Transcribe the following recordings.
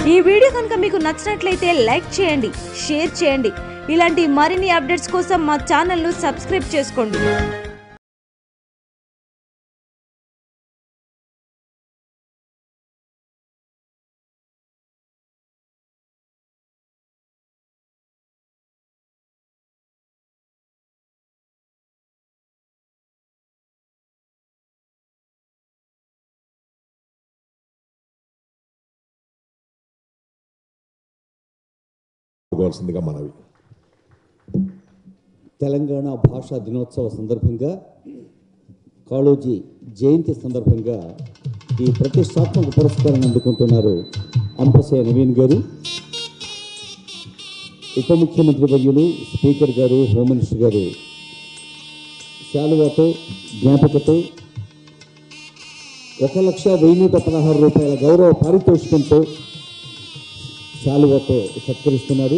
ఈ వీడియో కనుక మీకు నచ్చినట్లయితే లైక్ చేయండి షేర్ చేయండి ఇలాంటి మరిన్ని అప్డేట్స్ కోసం మా ఛానల్ను సబ్స్క్రైబ్ చేసుకోండి ఇవ్వాల్సిందిగా మనవి తెలంగాణ భాషా దినోత్సవ సందర్భంగా కాళోజీ జయంతి సందర్భంగా ఈ ప్రతిష్టాత్మక పురస్కారాన్ని అందుకుంటున్నారు అంపశయ నవీన్ గారు ఉప ముఖ్యమంత్రి వర్యులు స్పీకర్ గారు హోమ్ మినిస్టర్ గారు శాలువాతో జ్ఞాపికతో ఒక లక్ష వెయ్యి నూట పదహారు రూపాయల గౌరవ పారితోషికంతో శాలువాతో సత్కరిస్తున్నారు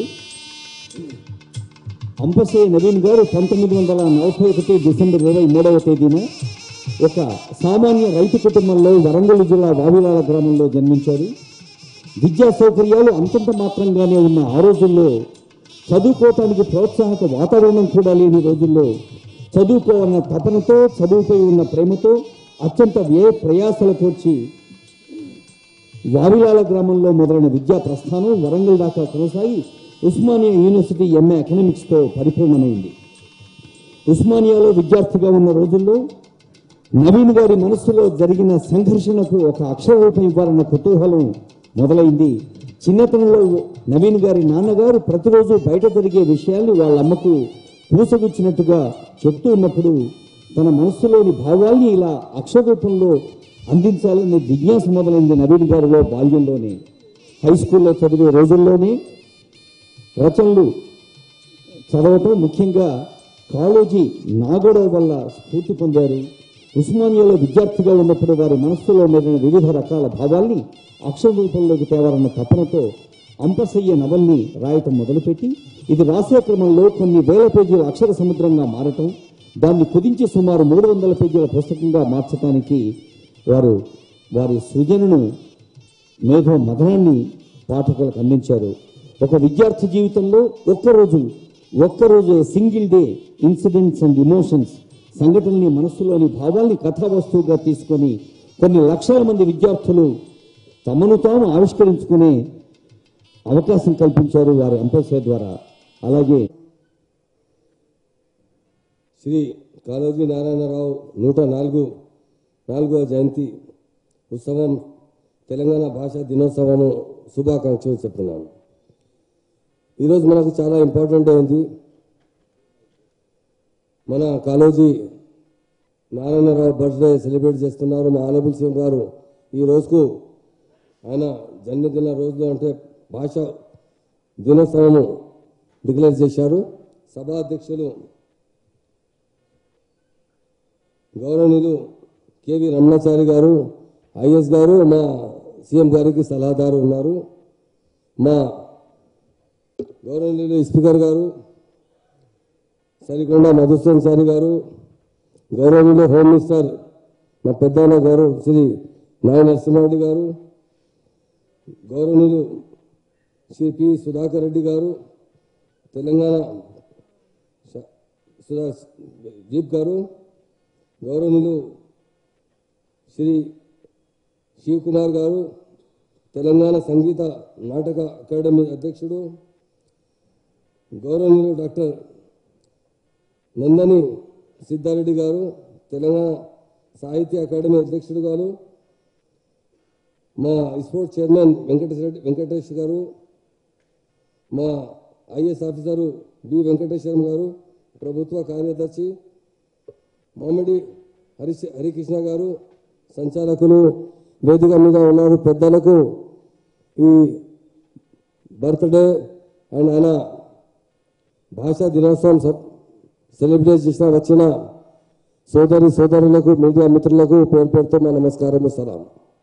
అంపశయ్య నవీన్ గారు పంతొమ్మిది వందల నలభై ఒకటి డిసెంబర్ ఇరవై మూడవ తేదీన ఒక సామాన్య రైతు కుటుంబంలో వరంగల్ జిల్లా వావిలాల గ్రామంలో జన్మించారు విద్యా సౌకర్యాలు అంతంత మాత్రంగానే ఉన్న ఆ రోజుల్లో చదువుకోవటానికి ప్రోత్సాహక వాతావరణం కూడా లేని రోజుల్లో చదువుకోవాలన్న తపనతో చదువుపై ఉన్న ప్రేమతో అత్యంత వ్యయ ప్రయాసల కోర్చి వావిలాల గ్రామంలో మొదలైన విద్యా ప్రస్థానం వరంగల్ దాకా కొనసాగి ఉస్మానియా యూనివర్సిటీ ఎంఏ ఎకనామిక్స్తో పరిపూర్ణమైంది ఉస్మానియాలో విద్యార్థిగా ఉన్న రోజుల్లో నవీన్ గారి మనస్సులో జరిగిన సంఘర్షణకు ఒక అక్షర రూపం ఇవ్వాలన్న కుతూహలం మొదలైంది చిన్నతనంలో నవీన్ గారి నాన్నగారు ప్రతిరోజు బయట జరిగే విషయాల్ని వాళ్ళ అమ్మకు పూసగుచ్చినట్టుగా చెప్తూ ఉన్నప్పుడు తన మనస్సులోని భావాల్ని ఇలా అక్షర రూపంలో అందించాలనే జిజ్ఞాస మొదలైంది నవీన్ గారిలో బాల్యంలోనే హై స్కూల్లో చదివే రోజుల్లోనే రచనలు చదవటం ముఖ్యంగా కాళోజీ నాగోడవ వల్ల స్ఫూర్తి పొందారు ఉస్మానియాలో విద్యార్థిగా ఉన్నప్పుడు వారి మనస్సులో మెరిగిన వివిధ రకాల భావాల్ని అక్షర రూపంలోకి తేవాలన్న తపనతో అంపశయ్య నవల్ని రాయటం మొదలుపెట్టి ఇది రాసే క్రమంలో కొన్ని వేల పేజీల అక్షర సముద్రంగా మారటం దాన్ని కుదించి సుమారు మూడు వందల పేజీల పుస్తకంగా మార్చడానికి వారు వారి సృజనను మేధో మదనాన్ని పాఠకులకు అందించారు ఒక విద్యార్థి జీవితంలో ఒక్కరోజు ఒక్కరోజు single day incidents and emotions సంఘటనని మనస్సులోని భావాల్ని కథావస్తువుగా తీసుకొని కొన్ని లక్షల మంది విద్యార్థులు తమను తాము ఆవిష్కరించుకునే అవకాశం కల్పించారు వారి అంపశయ ద్వారా అలాగే శ్రీ కాళోజీ నారాయణరావు నూట నాలుగు నాలుగవ జయంతి ఉత్సవం తెలంగాణ భాషా దినోత్సవం శుభాకాంక్షలు చెప్తున్నాను ఈరోజు మనకు చాలా ఇంపార్టెంట్ అయింది మన కాళోజీ నారాయణరావు బర్త్డే సెలబ్రేట్ చేస్తున్నారు మా ఆనబుల్ సింగ్ గారు ఈ రోజుకు ఆయన జన్మదిన రోజులో అంటే భాష దినోత్సవము డిక్లేర్ చేశారు సభా అధ్యక్షులు గౌరవనీయులు కేవి రమణాచారి గారు ఐఎస్ గారు మా సీఎం గారికి సలహాదారు ఉన్నారు మా గౌరవనీయులు స్పీకర్ గారు సరికొండ మధుసూదన్ సారి గారు గౌరవనీయులు హోమ్ మినిస్టర్ మా పెద్దన్న గౌరవ శ్రీ నాయ నరసింహారెడ్డి గారు గౌరవనీయులు శ్రీ పి సుధాకర్ రెడ్డి గారు తెలంగాణ స- సుధా దీప్ గారు గౌరవనీయులు శ్రీ శివ్ కుమార్ గారు తెలంగాణ సంగీత నాటక అకాడమీ అధ్యక్షుడు గౌరవనీయులు డాక్టర్ నందని సిద్ధారెడ్డి గారు తెలంగాణ సాహిత్య అకాడమీ అధ్యక్షుడు గారు మా స్పోర్ట్స్ చైర్మన్ వెంకటేశ్వర రెడ్డి వెంకటేష్ గారు మా ఐఏఎస్ ఆఫీసరు బి వెంకటేశ్వరం గారు ప్రభుత్వ కార్యదర్శి మామిడి హరి హరికృష్ణ గారు సంచాలకులు వేదిక మీద ఉన్నారు పెద్దలకు ఈ బర్త్డే అండ్ ఆయన భాషా దినోత్సవం స- సెలబ్రేట్ చేసిన వచ్చిన సోదరి సోదరులకు మీడియా మిత్రులకు పేరు పేరుతో మా నమస్కారం సలాం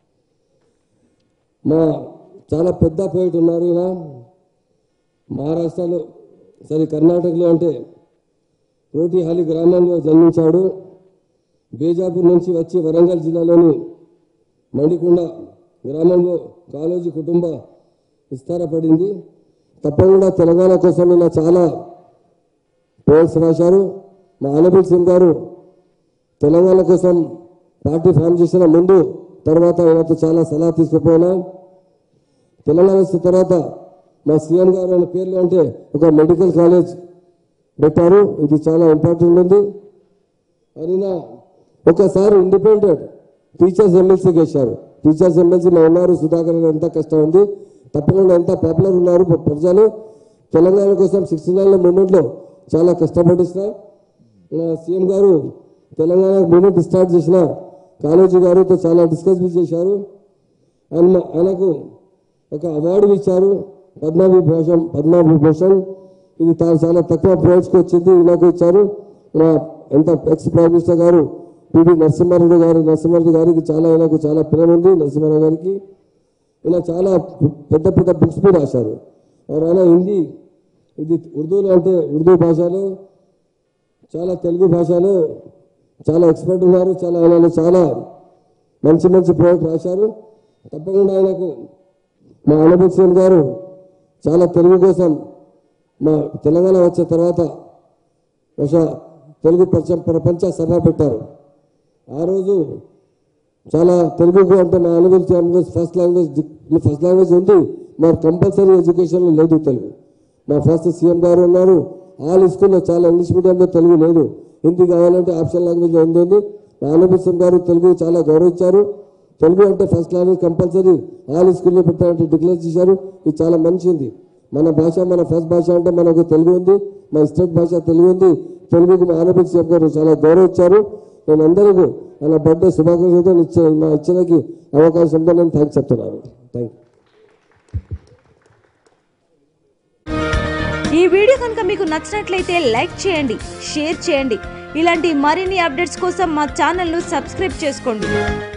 మా చాలా పెద్ద పోయిట్ ఉన్నారు ఈయన మహారాష్ట్రలో సరే కర్ణాటకలో అంటే రోటిహాలి గ్రామంలో జన్మించాడు బేజాపూర్ నుంచి వచ్చి వరంగల్ జిల్లాలోని మండికొండ గ్రామంలో కాళోజీ కుటుంబ విస్తారపడింది తప్పకుండా తెలంగాణ కోసం నిన్న చాలా పోల్స్ రాశారు మా ఆనబుల్ సింగ్ గారు తెలంగాణ కోసం పార్టీ ఫామ్ చేసిన ముందు తర్వాత ఆయనతో చాలా సలహా తీసుకుపోయినాం తెలంగాణ వచ్చిన తర్వాత మా సీఎం గారు అనే పేర్లు అంటే ఒక మెడికల్ కాలేజ్ పెట్టారు ఇది చాలా ఇంపార్టెంట్ ఉంది అయినా ఒకసారి ఇండిపెండెంట్ టీచర్స్ ఎమ్మెల్సీ గెలిచారు టీచర్స్ ఎమ్మెల్సీ మా ఉన్నారు సుధాకర్ గారు ఎంత కష్టం ఉంది తప్పకుండా ఎంత పాపులర్ ఉన్నారు ప్ర- ప్రజలు తెలంగాణ కోసం సిక్స్టీ నైన్ మూమెంట్లో చాలా కష్టపడిస్తున్న నా సీఎం గారు తెలంగాణ మూమెంట్ స్టార్ట్ చేసిన కాలేజీ గారితో చాలా డిస్కస్ చేశారు ఆయన మా- ఆయనకు ఒక అవార్డు ఇచ్చారు పద్మవిభూషణ్ పద్మవిభూషణ్ ఇది తా- చాలా తక్కువ ప్రైజ్కి వచ్చింది ఈయనకు ఇచ్చారు మా ఎంత ఎక్స్ ప్రైమ్ మినిస్టర్ గారు పివి నరసింహారెడ్డి గారు నరసింహారెడ్డి గారికి చాలా ఆయనకు చాలా ప్రేమ ఉంది నరసింహారావు గారికి ఇలా చాలా పెద్ద పెద్ద బుక్స్ కూడా రాశారు మరి ఆయన హిందీ ఇది ఉర్దూలో అంటే ఉర్దూ భాషలో చాలా తెలుగు భాషలో చాలా ఎక్స్పర్ట్ ఉన్నారు చాలా ఆయన చాలా మంచి మంచి ప్రోడక్ట్ రాశారు తప్పకుండా ఆయనకు మా అనుభవ్ సింగ్ గారు చాలా తెలుగు కోసం మా తెలంగాణ వచ్చిన తర్వాత బహుశా తెలుగు ప్రపంచ ప్రపంచ సభ పెట్టారు ఆ రోజు చాలా తెలుగుకు అంటే మా అనుభవం language first language first language ఉంది మరి కంపల్సరీ ఎడ్యుకేషన్లో లేదు తెలుగు మా ఫస్ట్ సీఎం గారు ఉన్నారు ఆల్ స్కూల్లో చాలా ఇంగ్లీష్ మీడియంలో తెలుగు లేదు హిందీ కావాలంటే ఆప్షన్ లాంగ్వేజ్ ఉంది ఉంది మా అనుభవం గారు తెలుగు చాలా గౌరవించారు తెలుగు అంటే ఫస్ట్ లాంగ్వేజ్ కంపల్సరీ ఆల్ స్కూల్లో పెట్టాలంటే డిక్లేర్ చేశారు ఇది చాలా మంచిది మన భాష మన ఫస్ట్ భాష అంటే మనకు తెలుగు ఉంది మా స్టేట్ భాష తెలుగు ఉంది తెలుగుకి మా ఆనబిల్ సీఎం గారు చాలా గౌరవించారు నేను అందరికీ ఆయన బర్త్డే శుభాకాంక్షలతో ఇచ్చిన మా ఇచ్చినకి అవకాశంతో నేను థ్యాంక్స్ చెప్తున్నాను థ్యాంక్ యూ ఈ వీడియో కనుక మీకు నచ్చినట్లయితే లైక్ చేయండి షేర్ చేయండి ఇలాంటి మరిన్ని అప్డేట్స్ కోసం మా ఛానల్ను సబ్స్క్రైబ్ చేసుకోండి